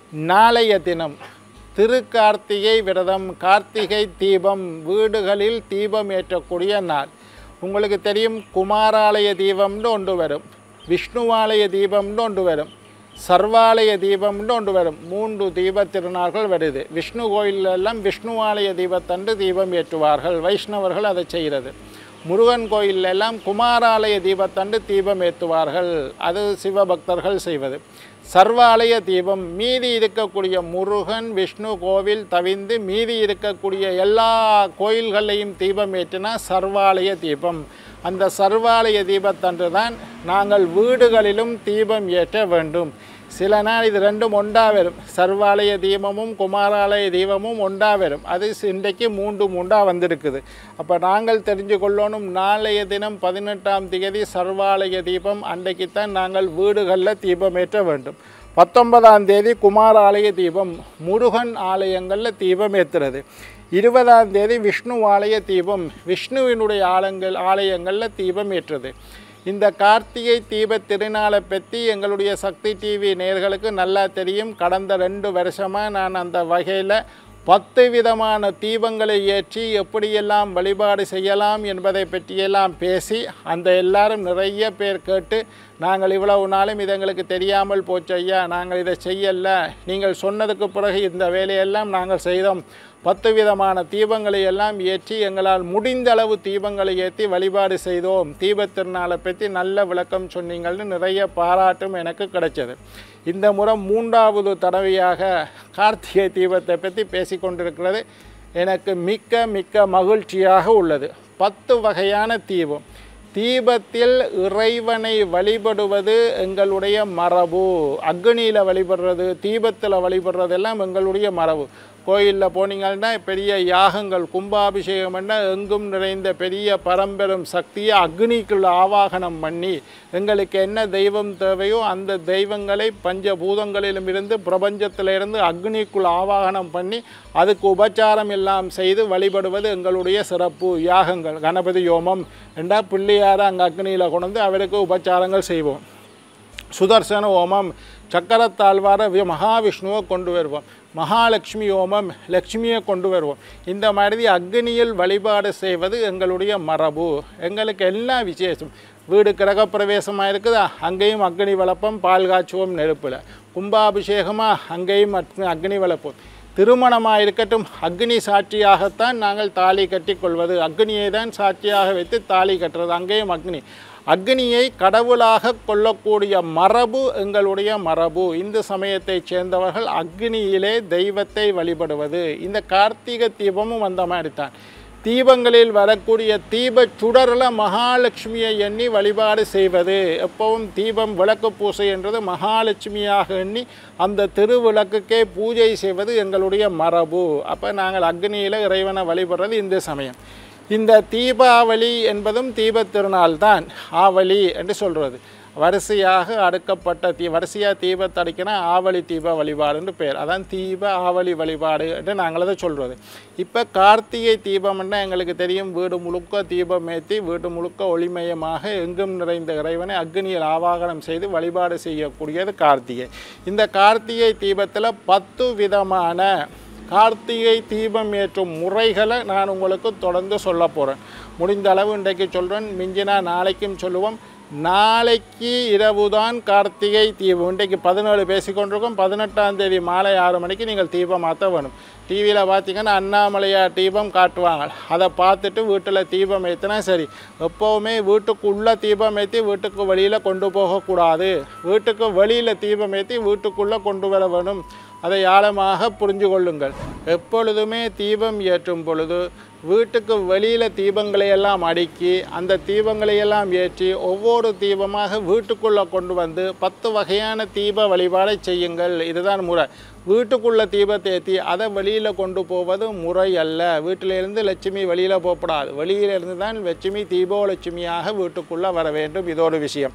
நாளைய தினம் திருக்கார்த்திகை விரதம் கார்த்திகை தீபம் வீடுகளில் தீபம் ஏற்றக்கூடிய நாள் உங்களுக்கு தெரியும் குமாராலய தீபம்னு ஒன்று வரும் விஷ்ணுவாலய தீபம்னு ஒன்று வரும் சர்வாலய தீபம்னு ஒன்று வரும் மூன்று தீப திருநாள்கள் வருது விஷ்ணு கோயில்ல எல்லாம் விஷ்ணுவாலய தீபத்தன்று தீபம் ஏற்றுவார்கள் வைஷ்ணவர்கள் அதை செய்கிறது முருகன் கோயில்ல எல்லாம் குமாராலய தீபத்தன்று தீபம் ஏற்றுவார்கள் அது சிவபக்தர்கள் செய்வது சர்வாலய தீபம் மீதி இருக்கக்கூடிய முருகன் விஷ்ணு கோவில் தவிந்து மீதி இருக்கக்கூடிய எல்லா கோயில்களையும் தீபம் ஏற்றினா சர்வாலய தீபம் அந்த சர்வாலய தீபத்தன்று தான் நாங்கள் வீடுகளிலும் தீபம் ஏற்ற வேண்டும் சில நாள் இது ரெண்டும் ஒண்டா வரும் சர்வாலய தீபமும் குமாராலய தீபமும் ஒண்டா வரும் அது இன்றைக்கு மூன்று மூண்டா வந்திருக்குது அப்போ நாங்கள் தெரிஞ்சு கொள்ளணும் நாளைய தினம் பதினெட்டாம் தேதி சர்வாலய தீபம் அன்றைக்குத்தான் நாங்கள் வீடுகளில் தீபம் ஏற்ற வேண்டும் பத்தொன்பதாம் தேதி குமாராலய தீபம் முருகன் ஆலயங்களில் தீபம் ஏற்றுறது இருபதாம் தேதி விஷ்ணு ஆலய தீபம் விஷ்ணுவினுடைய ஆலங்கள் ஆலயங்களில் தீபம் ஏற்றுறது இந்த கார்த்திகை தீப திருநாளை பற்றி எங்களுடைய சக்தி டிவி நேயர்களுக்கு நல்லா தெரியும் கடந்த ரெண்டு வருஷமாக நான் அந்த வகையில் பத்து விதமான தீபங்களை ஏற்றி எப்படியெல்லாம் வழிபாடு செய்யலாம் என்பதை பற்றியெல்லாம் பேசி அந்த எல்லாரும் நிறைய பேர் கேட்டு நாங்கள் இவ்வளவு நாளும் இது எங்களுக்கு தெரியாமல் போச்சு ஐயா நாங்கள் இதை செய்யல நீங்கள் சொன்னதுக்கு பிறகு இந்த வேலையெல்லாம் நாங்கள் செய்தோம் பத்து விதமான தீபங்களை எல்லாம் ஏற்றி எங்களால் முடிந்த அளவு தீபங்களை ஏற்றி வழிபாடு செய்தோம் தீபத் திருநாளை பற்றி நல்ல விளக்கம் சொன்னீங்கள்னு நிறைய பாராட்டும் எனக்கு கிடைச்சது இந்த முறை மூன்றாவது தடவையாக கார்த்திகை தீபத்தை பற்றி பேசிக்கொண்டிருக்கிறது எனக்கு மிக்க மிக்க மகிழ்ச்சியாக உள்ளது பத்து வகையான தீபம் தீபத்தில் இறைவனை வழிபடுவது எங்களுடைய மரபு அக்னியில் வழிபடுறது தீபத்தில் வழிபடுறதெல்லாம் எங்களுடைய மரபு கோயிலில் போனீங்கன்னா பெரிய யாகங்கள் கும்பாபிஷேகம் பண்ண எங்கும் நிறைந்த பெரிய பரம்பெரும் சக்தியை அக்னிக்குள்ள ஆவாகனம் பண்ணி எங்களுக்கு என்ன தெய்வம் தேவையோ அந்த தெய்வங்களை பஞ்சபூதங்களிலும் இருந்து பிரபஞ்சத்திலிருந்து அக்னிக்குள் ஆவாகனம் பண்ணி அதுக்கு உபச்சாரம் எல்லாம் செய்து வழிபடுவது எங்களுடைய சிறப்பு யாகங்கள் கணபதி யோமம் என்றா பிள்ளையாரை அங்கே அக்னியில் கொண்டு வந்து அவருக்கு உபச்சாரங்கள் செய்வோம் சுதர்சன ஹோமம் சக்கரத்தாழ்வார வி- மகாவிஷ்ணுவை கொண்டு வருவோம் மகாலட்சுமி ஹோமம் லக்ஷ்மியை கொண்டு வருவோம் இந்த மாதிரி அக்னியில் வழிபாடு செய்வது எங்களுடைய மரபு எங்களுக்கு எல்லா விசேஷம் வீடு கிரகப்பிரவேசமாக இருக்குதா அங்கேயும் அக்னி வளர்ப்போம் பால் காய்ச்சுவோம் நெருப்பில் கும்பாபிஷேகமாக அங்கேயும் அக்- அக்னி வளர்ப்போம் திருமணமாக இருக்கட்டும் அக்னி சாட்சியாகத்தான் நாங்கள் தாலி கட்டிக்கொள்வது அக்னியை தான் சாட்சியாக வைத்து தாலி கட்டுறது அங்கேயும் அக்னி அக்னியை கடவுளாக கொள்ளக்கூடிய மரபு எங்களுடைய மரபு இந்து சமயத்தைச் சேர்ந்தவர்கள் அக்னியிலே தெய்வத்தை வழிபடுவது இந்த கார்த்திகை தீபமும் அந்த மாதிரி தான் தீபங்களில் வரக்கூடிய தீப சுடரில் மகாலட்சுமியை எண்ணி வழிபாடு செய்வது எப்பவும் தீபம் விளக்கு பூசை என்றது மகாலட்சுமியாக எண்ணி அந்த திருவிளக்குக்கே பூஜை செய்வது எங்களுடைய மரபு அப்போ நாங்கள் அக்னியில் இறைவனை வழிபடுறது இந்த சமயம் இந்த தீபாவளி என்பதும் தீபத் திருநாள் தான் ஆவலி என்று சொல்கிறது வரிசையாக அடுக்கப்பட்ட தீ வரிசையாக தீபத்தை அடிக்கினா ஆவலி தீப வழிபாடுன்னு பேர் அதான் தீப ஆவலி வழிபாடு என்று நாங்கள் அதை சொல்கிறது இப்போ கார்த்திகை தீபம்னா எங்களுக்கு தெரியும் வீடு முழுக்க தீபம் ஏற்றி வீடு முழுக்க ஒளிமயமாக எங்கும் நிறைந்த இறைவனை அக்னியில் ஆவாகனம் செய்து வழிபாடு செய்யக்கூடியது கார்த்திகை இந்த கார்த்திகை தீபத்தில் பத்து விதமான கார்த்திகை தீபம் ஏற்றும் முறைகளை நான் உங்களுக்கு தொடர்ந்து சொல்ல போகிறேன் முடிந்த அளவு இன்றைக்கு சொல்கிறேன் மிஞ்சினா நாளைக்கும் சொல்லுவோம் நாளைக்கு இரவு தான் கார்த்திகை தீபம் இன்றைக்கு பதினேழு பேசிக்கொண்டிருக்கோம் பதினெட்டாம் தேதி மாலை ஆறு மணிக்கு நீங்கள் தீபம் மாற்ற வேணும் டிவியில் பார்த்தீங்கன்னா அண்ணாமலையார் தீபம் காட்டுவாங்க அதை பார்த்துட்டு வீட்டில் தீபம் ஏற்றினா சரி எப்போவுமே வீட்டுக்குள்ளே தீபம் ஏற்றி வீட்டுக்கு வெளியில் கொண்டு போகக்கூடாது வீட்டுக்கு வெளியில் தீபம் ஏற்றி வீட்டுக்குள்ளே கொண்டு வர வேணும் அதை ஆழமாக புரிந்து கொள்ளுங்கள் எப்பொழுதுமே தீபம் ஏற்றும் பொழுது வீட்டுக்கு வெளியில் தீபங்களை எல்லாம் அடுக்கி அந்த தீபங்களை எல்லாம் ஏற்றி ஒவ்வொரு தீபமாக வீட்டுக்குள்ளே கொண்டு வந்து பத்து வகையான தீப வழிபாடை செய்யுங்கள் இதுதான் முறை வீட்டுக்குள்ள தீபத்தை ஏற்றி அதை வெளியில் கொண்டு போவது முறை அல்ல வீட்டிலிருந்து லட்சுமி வெளியில் போகக்கூடாது வெளியிலிருந்து தான் லட்சுமி தீபோலட்சுமியாக வீட்டுக்குள்ளே வர வேண்டும் இது ஒரு விஷயம்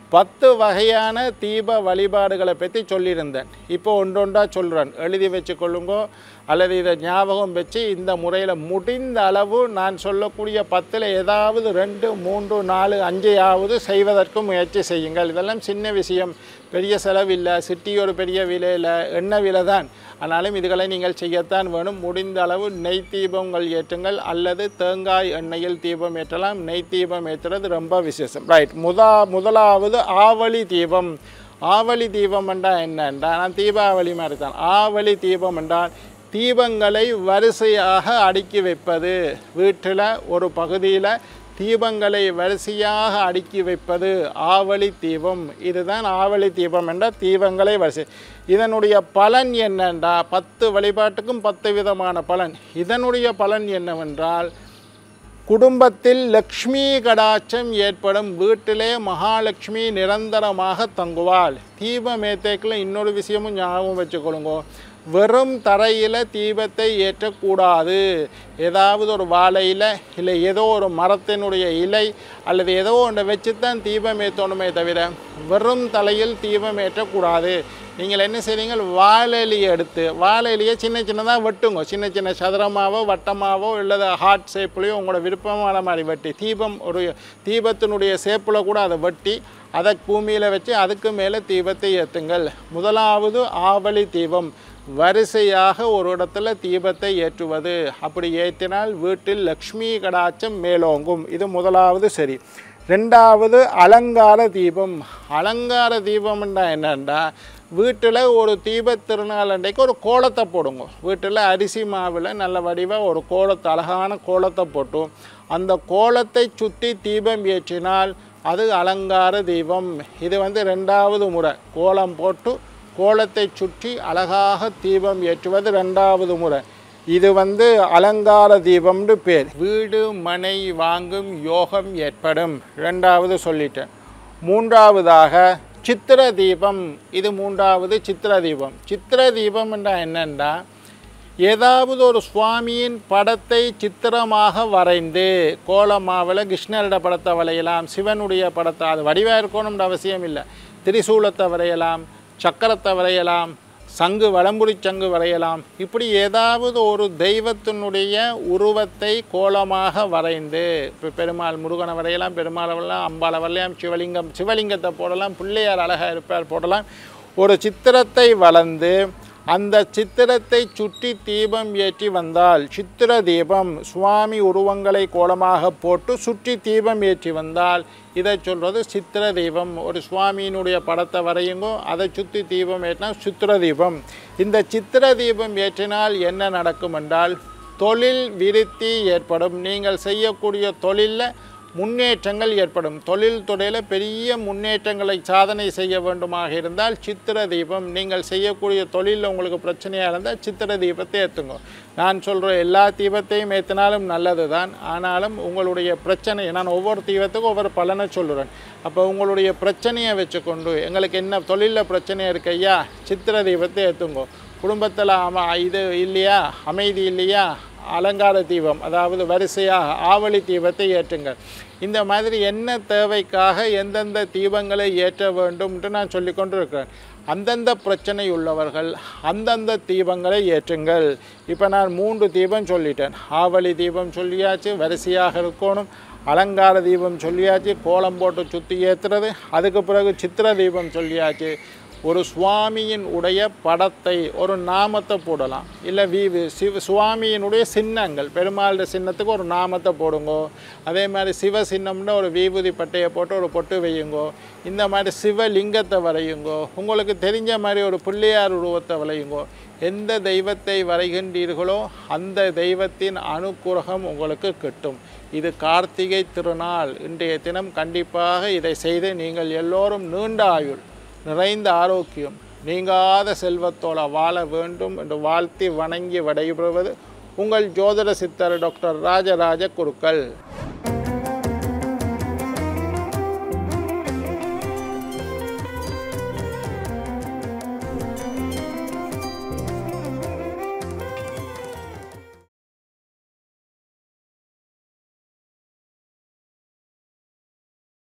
பத்து வகையான தீப வழிபாடுகளை பற்றி சொல்லியிருந்தேன் இப்போ ஒன்றொன்றா சொல்கிறேன் எழுதி வச்சுக்கொள்ளுங்கோ அல்லது இதை ஞாபகம் வச்சு இந்த முறையில் முடிந்த அளவு நான் சொல்லக்கூடிய பத்தில் ஏதாவது ரெண்டு மூன்று நாலு அஞ்சையாவது செய்வதற்கு முயற்சி செய்யுங்கள் இதெல்லாம் சின்ன விஷயம் பெரிய செலவில்லை சிட்டி ஒரு பெரிய விலையில் எண்ணெய் விலை தான் ஆனாலும் இதுகளை நீங்கள் செய்யத்தான் வேணும் முடிந்த அளவு நெய் தீபங்கள் ஏற்றுங்கள் அல்லது தேங்காய் எண்ணெயில் தீபம் ஏற்றலாம் நெய் தீபம் ஏற்றுறது ரொம்ப விசேஷம் ரைட் முதா முதலாவது ஆவலி தீபம் ஆவலி தீபம் என்றால் என்னன்றா நான் தீபாவளி மாதிரி தான் ஆவலி தீபம் என்றால் தீபங்களை வரிசையாக அடுக்கி வைப்பது வீட்டில் ஒரு பகுதியில் தீபங்களை வரிசையாக அடுக்கி வைப்பது ஆவலி தீபம் இதுதான் ஆவலி தீபம் என்ற தீபங்களை வரிசை இதனுடைய பலன் என்னென்றா பத்து வழிபாட்டுக்கும் பத்து விதமான பலன் இதனுடைய பலன் என்னவென்றால் குடும்பத்தில் லக்ஷ்மி கடாட்சம் ஏற்படும் வீட்டிலே மகாலட்சுமி நிரந்தரமாக தங்குவாள் தீபம் ஏத்தேக்கில் இன்னொரு விஷயமும் ஞாபகம் வச்சுக்கொள்ளுங்க வெறும் தரையில் தீபத்தை ஏற்றக்கூடாது ஏதாவது ஒரு வாழையில் இல்லை ஏதோ ஒரு மரத்தினுடைய இலை அல்லது ஏதோ ஒன்றை வச்சு தான் தீபம் ஏற்றணுமே தவிர வெறும் தலையில் தீபம் ஏற்றக்கூடாது நீங்கள் என்ன செய்றீங்க வாழை இலையை எடுத்து வாழை இலையை சின்ன சின்னதாக வெட்டுங்க சின்ன சின்ன சதுரமாவோ வட்டமாவோ இல்லது ஹார்ட் ஷேப்லேயோ உங்களோட விருப்பமான மாதிரி வெட்டி தீபம் ஒரு தீபத்தினுடைய ஷேப்பில் கூட அதை வெட்டி அதை பூமியில் வச்சு அதுக்கு மேலே தீபத்தை ஏற்றுங்கள் முதலாவது ஆவலி தீபம் வரிசையாக ஒரு இடத்துல தீபத்தை ஏற்றுவது அப்படி ஏற்றினால் வீட்டில் லக்ஷ்மி கடாட்சம் மேலோங்கும் இது முதலாவது சரி ரெண்டாவது அலங்கார தீபம் அலங்கார தீபம்னா என்னன்னா வீட்டில் ஒரு தீப திருநாள் அன்றைக்கு ஒரு கோலத்தை போடுங்க வீட்டில் அரிசி மாவில் நல்ல வடிவாக ஒரு கோலத்தை அழகான கோலத்தை போட்டு அந்த கோலத்தை சுற்றி தீபம் ஏற்றினால் அது அலங்கார தீபம் இது வந்து ரெண்டாவது முறை கோலம் போட்டு கோலத்தை சுற்றி அழகாக தீபம் ஏற்றுவது ரெண்டாவது முறை இது வந்து அலங்கார தீபம்னு பேர் வீடு மனை வாங்கும் யோகம் ஏற்படும் ரெண்டாவது சொல்லிட்டேன் மூன்றாவதாக சித்திர தீபம் இது மூன்றாவது சித்திர தீபம் சித்திர தீபம் என்றால் என்னென்னா ஏதாவது ஒரு சுவாமியின் படத்தை சித்திரமாக வரைந்து கோலமாவில் கிருஷ்ணரோட படத்தை வரையலாம் சிவனுடைய படத்தை அது வடிவாக இருக்கணும்னு அவசியம் இல்லை திரிசூலத்தை வரையலாம் சக்கரத்தை வரையலாம் சங்கு வலம்புரி சங்கு வரையலாம் இப்படி ஏதாவது ஒரு தெய்வத்தினுடைய உருவத்தை கோலமாக வரைந்து இப்போ பெருமாள் முருகனை வரையலாம் பெருமாளை வரையலாம் அம்பாளை வரையலாம் சிவலிங்கம் சிவலிங்கத்தை போடலாம் பிள்ளையார் அழகாக இருப்பார் போடலாம் ஒரு சித்திரத்தை வளர்ந்து அந்த சித்திரத்தை சுற்றி தீபம் ஏற்றி வந்தால் சித்திர தீபம் சுவாமி உருவங்களை கோலமாக போட்டு சுற்றி தீபம் ஏற்றி வந்தால் இதை சொல்கிறது சித்திர தீபம் ஒரு சுவாமியினுடைய படத்தை வரையுங்கோ அதை சுற்றி தீபம் ஏற்றினா சித்திர தீபம் இந்த சித்திர தீபம் ஏற்றினால் என்ன நடக்கும் என்றால் தொழில் விருத்தி ஏற்படும் நீங்கள் செய்யக்கூடிய தொழிலில் முன்னேற்றங்கள் ஏற்படும் தொழில் துறையில் பெரிய முன்னேற்றங்களை சாதனை செய்ய வேண்டுமாக இருந்தால் சித்திர தீபம் நீங்கள் செய்யக்கூடிய தொழிலில் உங்களுக்கு பிரச்சனையாக இருந்தால் சித்திர தீபத்தை ஏற்றுங்க நான் சொல்கிற எல்லா தீபத்தையும் ஏற்றினாலும் நல்லது தான் ஆனாலும் உங்களுடைய பிரச்சனை நான் ஒவ்வொரு தீபத்துக்கும் ஒவ்வொரு பலனை சொல்லுறேன் அப்போ உங்களுடைய பிரச்சனையை வச்சுக்கொண்டு எங்களுக்கு என்ன தொழிலில் பிரச்சனை இருக்கு ஐயா சித்திர தீபத்தை ஏற்றுங்கோ குடும்பத்தில் அம இது இல்லையா அமைதி இல்லையா அலங்கார தீபம் அதாவது வரிசையாக ஆவலி தீபத்தை ஏற்றுங்கள் இந்த மாதிரி என்ன தேவைக்காக எந்தெந்த தீபங்களை ஏற்ற வேண்டும்ன்ட்டு நான் சொல்லி கொண்டு இருக்கிறேன் அந்தந்த பிரச்சனை உள்ளவர்கள் அந்தந்த தீபங்களை ஏற்றுங்கள் இப்போ நான் மூன்று தீபம் சொல்லிட்டேன் ஆவலி தீபம் சொல்லியாச்சு வரிசையாக இருக்கணும் அலங்கார தீபம் சொல்லியாச்சு கோலம் போட்டு சுற்றி ஏற்றுறது அதுக்கு பிறகு சித்திர தீபம் சொல்லியாச்சு ஒரு சுவாமியின் உடைய படத்தை ஒரு நாமத்தை போடலாம் இல்லை வி வி- சிவ சுவாமியினுடைய சின்னங்கள் பெருமாளுடைய சின்னத்துக்கு ஒரு நாமத்தை போடுங்கோ அதே மாதிரி சிவ சின்னம்னு ஒரு விபூதி பட்டையை போட்டு ஒரு பொட்டு வையுங்கோ இந்த மாதிரி சிவலிங்கத்தை வரையுங்கோ உங்களுக்கு தெரிஞ்ச மாதிரி ஒரு பிள்ளையார் உருவத்தை வரையுங்கோ எந்த தெய்வத்தை வரைகின்றீர்களோ அந்த தெய்வத்தின் அனுக்கிரகம் உங்களுக்கு கிட்டும் இது கார்த்திகை திருநாள் இன்றைய தினம் கண்டிப்பாக இதை செய்து நீங்கள் எல்லோரும் நீண்ட ஆயுள் நிறைந்த ஆரோக்கியம் நீங்காத செல்வத்தோட வாழ வேண்டும் என்று வாழ்த்தி வணங்கி விடைபெறுவது உங்கள் ஜோதிட சித்தர் டாக்டர் ராஜராஜ குருக்கள்